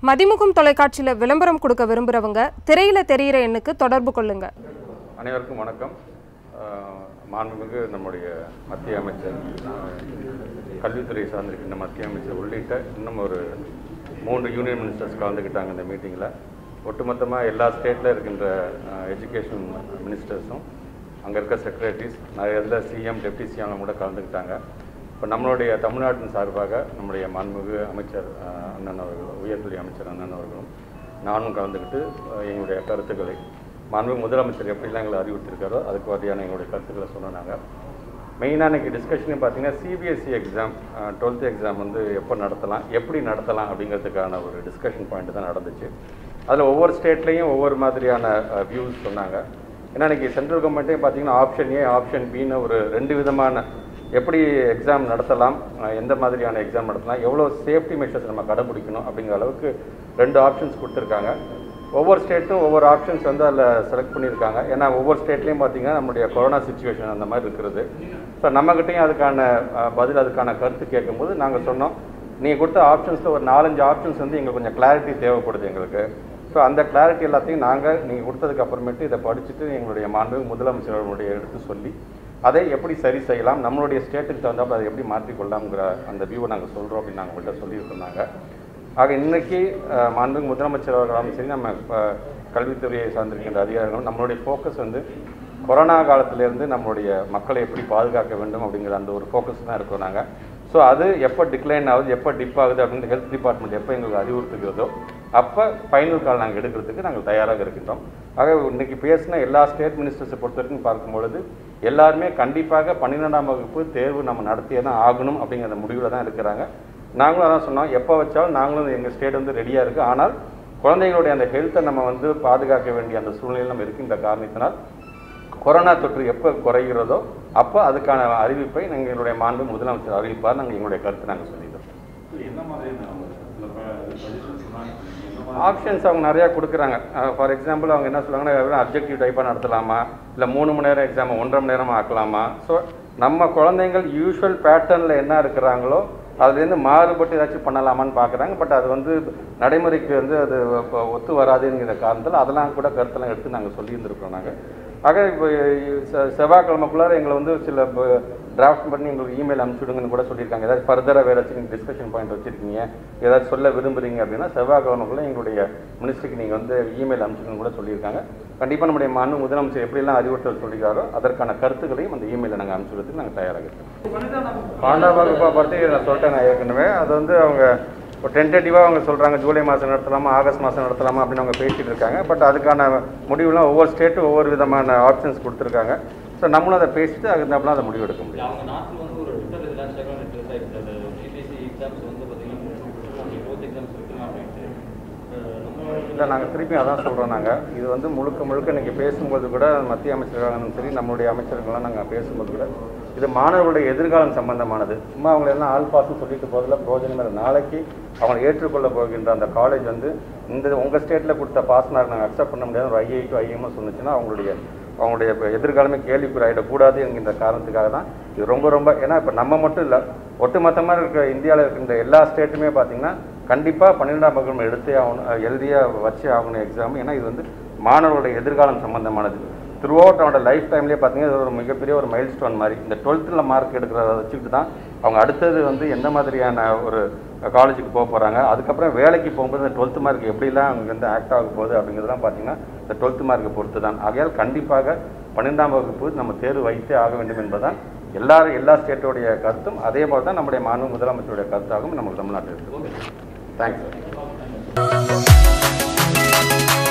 மதிமுகம் தொலைக்காட்சியில் விளம்பரம் கொடுக்க விரும்புகிறவங்க திரையில தெரியிற எண்ணுக்கு தொடர்பு கொள்ளுங்க அனைவருக்கும் வணக்கம் அஹ், மாண்புமிகு நம்முடைய மத்திய அமைச்சர் அஹ், கல்வித்துறை சார்ந்திருக்கின்ற மத்திய அமைச்சர் உள்ளிட்ட இன்னும் ஒரு மூன்று யூனியன் மினிஸ்டர்ஸ் கலந்துக்கிட்டாங்க இந்த மீட்டிங்கில் ஒட்டுமொத்தமாக எல்லா ஸ்டேட்டில் இருக்கின்ற எஜுகேஷன் மினிஸ்டர்ஸும் அங்கே இருக்க செக்ரட்டரிஸ் நிறைய இதில் சிஎம் டெப்டி சிஎம் கூட கலந்துக்கிட்டாங்க இப்போ நம்மளுடைய தமிழ்நாட்டின் சார்பாக நம்முடைய மாண்புமிகு அமைச்சர் அஹ், அண்ணன் அவர்கள் உயர்கல்வி அமைச்சர் அண்ணன் அவர்களும் நானும் கலந்துக்கிட்டு அஹ், எங்களுடைய கருத்துக்களை மாண்புமிகு முதலமைச்சர் எப்படிலாம் எங்களை அறிவுறுத்திருக்காரோ அதுக்கு வரையான எங்களுடைய கருத்துக்களை சொன்னாங்க மெயினாக இன்னைக்கு டிஸ்கஷனே பார்த்தீங்கன்னா சிபிஎஸ்சி எக்ஸாம் டுவெல்த் எக்ஸாம் வந்து எப்போ நடத்தலாம் எப்படி நடத்தலாம் அப்படிங்கிறதுக்கான ஒரு டிஸ்கஷன் பாயிண்ட் தான் நடந்துச்சு அதில் ஒவ்வொரு ஸ்டேட்லேயும் ஒவ்வொரு மாதிரியான வியூஸ் சொன்னாங்க ஏன்னா இன்னைக்கு சென்ட்ரல் கவர்மெண்ட்டே பார்த்தீங்கன்னா ஆப்ஷன் ஏ ஆப்ஷன் பின்னு ஒரு ரெண்டு விதமான எப்படி எக்ஸாம் நடத்தலாம் அஹ் எந்த மாதிரியான எக்ஸாம் நடத்தலாம் எவ்வளோ சேஃப்டி மெஷர்ஸ் நம்ம கடைபிடிக்கணும் அப்படிங்கிற அளவுக்கு ரெண்டு ஆப்ஷன்ஸ் கொடுத்துருக்காங்க ஒவ்வொரு ஸ்டேட்டும் ஒவ்வொரு ஆப்ஷன்ஸ் வந்து அதில் செலக்ட் பண்ணியிருக்காங்க ஏன்னா ஒவ்வொரு ஸ்டேட்லேயும் பார்த்தீங்கன்னா நம்முடைய கொரோனா சுச்சுவேஷன் அந்த மாதிரி இருக்கிறது ஸோ நம்மக்கிட்டையும் அதுக்கான அஹ், பதில் அதுக்கான கருத்து கேட்கும்போது நாங்கள் சொன்னோம் நீங்கள் கொடுத்த ஆப்ஷன்ஸில் ஒரு நாலஞ்சு ஆப்ஷன்ஸ் வந்து எங்களுக்கு கொஞ்சம் கிளாரிட்டி தேவைப்படுது எங்களுக்கு ஸோ அந்த கிளாரிட்டி எல்லாத்தையும் நாங்கள் நீங்கள் கொடுத்ததுக்கு அப்புறமேட்டு இதை படிச்சுட்டு எங்களுடைய மாண்பு முதலமைச்சர்களுடைய எடுத்து சொல்லி அதை எப்படி சரி செய்யலாம் நம்மளுடைய ஸ்டேட்டுக்கு தகுந்தாப்புல அதை எப்படி மாற்றிக்கொள்ளலாம்ங்கிற அந்த வியூவை நாங்கள் சொல்கிறோம் அப்படின்னு நாங்கள் உங்கள்கிட்ட சொல்லியிருந்தாங்க ஆக இன்னைக்கு அஹ், மாண்புமிகு முதலமைச்சர் அவர்களாலும் சரி நம்ம அஹ், கல்வித்துறையை சார்ந்திருக்கின்ற அதிகாரிகளும் நம்மளுடைய ஃபோக்கஸ் வந்து கொரோனா காலத்திலேருந்து நம்மளுடைய மக்களை எப்படி பாதுகாக்க வேண்டும் அப்படிங்கிற அந்த ஒரு ஃபோக்கஸ் தான் இருக்கோம் நாங்கள் ஸோ அது எப்போ டிக்ளைன் ஆகுது எப்போ டிப் ஆகுது அப்படின்னு ஹெல்த் டிபார்ட்மெண்ட் எப்போ எங்களுக்கு அறிவுறுத்துகிறதோ அப்போ ஃபைனல் கால் நாங்கள் எடுக்கிறதுக்கு நாங்கள் தயாராக இருக்கின்றோம் ஆக இன்னைக்கு பேசின எல்லா ஸ்டேட் மினிஸ்டர்ஸை பொறுத்த வரைக்கும் பார்க்கும்பொழுது எல்லாருமே கண்டிப்பாக பன்னிரெண்டாம் வகுப்பு தேர்வு நம்ம நடத்தியே தான் ஆகணும் அப்படிங்கிற முடிவில் தான் இருக்கிறாங்க நாங்களும் அதான் சொன்னோம் எப்போ வச்சாலும் நாங்களும் எங்கள் ஸ்டேட் வந்து ரெடியாக இருக்குது ஆனால் குழந்தைகளுடைய அந்த ஹெல்த்தை நம்ம வந்து பாதுகாக்க வேண்டிய அந்த சூழ்நிலை நம்ம இருக்கின்ற காரணத்தினால் கொரோனா தொற்று எப்போ குறைகிறதோ அப்போ அதுக்கான அறிவிப்பை நாங்கள் எங்களுடைய மாண்பு முதலமைச்சர் அறிவிப்பார் நாங்கள் எங்களுடைய கருத்தை நாங்கள் சொல்லிடுறோம் ஆப்ஷன்ஸ் அவங்க நிறையா கொடுக்குறாங்க ஃபார் எக்ஸாம்பிள் அவங்க என்ன சொல்லுவாங்கன்னா வெறும் அப்ஜெக்டிவ் டைப்பாக நடத்தலாமா இல்லை மூணு மணி நேரம் எக்ஸாமை ஒன்றரை மணி நேரமாக ஆக்கலாமா ஸோ நம்ம குழந்தைங்கள் யூஷுவல் பேட்டர்னில் என்ன இருக்கிறாங்களோ அதுலேருந்து மாறுபட்டு ஏதாச்சும் பண்ணலாமான்னு பார்க்குறாங்க பட் அது வந்து நடைமுறைக்கு வந்து அது இப்போ ஒத்து வராதுங்கிற காரணத்தில் அதெல்லாம் கூட கருத்தெல்லாம் எடுத்து நாங்கள் சொல்லியிருந்திருக்கோம் நாங்கள் ஆக இப்போ செ- செவ்வாய்க்கிழமைக்குள்ளார எங்களை வந்து சில டிராஃப்ட் பண்ணி எங்களுக்கு இமெயில் அனுப்பிச்சுடுங்கன்னு கூட சொல்லியிருக்காங்க ஏதாச்சும் ஃபர்தராக வேறு ஏதாச்சும் நீங்கள் டிஸ்கஷன் பாயிண்ட் வச்சுருக்கீங்க ஏதாச்சும் சொல்ல விரும்புறீங்க அப்படின்னா செவ்வாய்க்கிழமைக்குள்ளே எங்களுடைய மினிஸ்டருக்கு நீங்கள் வந்து இமெயில் அனுப்பிச்சுடுங்கன்னு கூட சொல்லியிருக்காங்க கண்டிப்பாக நம்முடைய மாண்பு முதலமைச்சர் எப்படியெல்லாம் அறிவுறுத்தல் சொல்லியிருக்காரோ அதற்கான கருத்துக்களையும் அந்த இமெயிலை நாங்கள் அனுப்பிச்சுடுறதுக்கு நாங்கள் தயாராக இருக்கோம் பன்னெண்டாம் வகுப்பை பற்றி நான் சொல்லிட்டேன் நான் ஏற்கனவே அது வந்து அவங்க இப்போ டென்டேட்டிவாக அவங்க சொல்கிறாங்க ஜூலை மாதம் நடத்தலாமா ஆகஸ்ட் மாதம் நடத்தலாமா அப்படின்னு அவங்க பேசிட்டு இருக்காங்க பட் அதுக்கான முடிவுலாம் ஒவ்வொரு ஸ்டேட்டும் ஒவ்வொரு விதமான ஆப்ஷன்ஸ் கொடுத்துருக்காங்க ஸோ நம்மளும் அதை பேசிட்டு அதுக்கு அதை முடிவு எடுக்க முடியும் அவங்க நாட்டில் வந்து ஒரு ட்விட்டர் இதெல்லாம் இன்ஸ்டாகிராம் ட்ரெஸ் ஆகிடுச்சு அது சிபிஎஸ்சி எக்ஸாம்ஸ் வந்து பார்த்தீங்கன்னா போத் எக்ஸாம்ஸ் இருக்கலாம் அப்படின்ட்டு அஹ் நம்ம இல்லை நாங்கள் திருப்பி அதான் சொல்கிறோம் நாங்கள் இது வந்து முழுக்க முழுக்க இன்றைக்கி பேசும்போது கூட மத்திய அமைச்சர்களாலும் சரி நம்மளுடைய அமைச்சர்கள்லாம் நாங்கள் பேசும்போது கூட இது மாணவர்களுடைய எதிர்காலம் சம்பந்தமானது சும்மா அவங்களை எல்லாம் ஆல் பாஸ்ன்னு சொல்லிட்டு போதில் பிரோஜனம் இல்லை நாளைக்கு அவங்க ஏற்றுக்கொள்ள போகின்ற அந்த காலேஜ் வந்து இந்த உங்கள் ஸ்டேட்டில் கொடுத்த பாஸ் மார்க் நாங்கள் அக்செப்ட் பண்ண முடியாது ஒரு ஐஐடி ஐஎம்ஓ சொன்னுச்சுன்னா அவங்களுடைய அவங்களுடைய இப்ப எதிர்காலமே கேள்விக்குறாயிடக்கூடாது என்கின்ற காரணத்துக்காக தான் இது ரொம்ப ரொம்ப ஏன்னா இப்போ நம்ம மட்டும் இல்லை ஒட்டுமொத்தமாக இருக்கிற இந்தியாவில் இருக்கின்ற எல்லா ஸ்டேட்டுமே பார்த்தீங்கன்னா கண்டிப்பாக பன்னிரெண்டாம் வகுப்பு எடுத்தே ஆகணும் அஹ் எழுதியே வச்சே ஆகணும் எக்ஸாம் ஏன்னா இது வந்து மாணவர்களுடைய எதிர்காலம் சம்பந்தமானது த்ரூ அவுட் அவனோட லைஃப் டைம்லேயே பார்த்தீங்கன்னா இது ஒரு மிகப்பெரிய ஒரு மைல் ஸ்டோன் மாதிரி இந்த டுவெல்த்தில் மார்க் எடுக்கிறத வச்சுக்கிட்டு தான் அவங்க அடுத்தது வந்து எந்த மாதிரியான ஒரு காலேஜுக்கு போக போகிறாங்க அதுக்கப்புறம் வேலைக்கு போகும்போது இந்த டுவெல்த் மார்க் எப்படிலாம் அவங்க வந்து ஆக்ட் ஆக போகுது அப்படிங்கிறதெல்லாம் பார்த்தீங்கன்னா இந்த டுவெல்த் மார்க்கை பொறுத்து தான் ஆகையால் கண்டிப்பாக பன்னெண்டாம் வகுப்பு நம்ம தேர்வு வைத்தே ஆக வேண்டும் என்பதுதான் எல்லாரும் எல்லா ஸ்டேட்டோடைய கருத்தும் அதே போல் தான் நம்முடைய மாண்பு முதலமைச்சருடைய கருத்தாகவும் நம்ம தமிழ்நாட்டில் இருக்குது தேங்க்ஸ்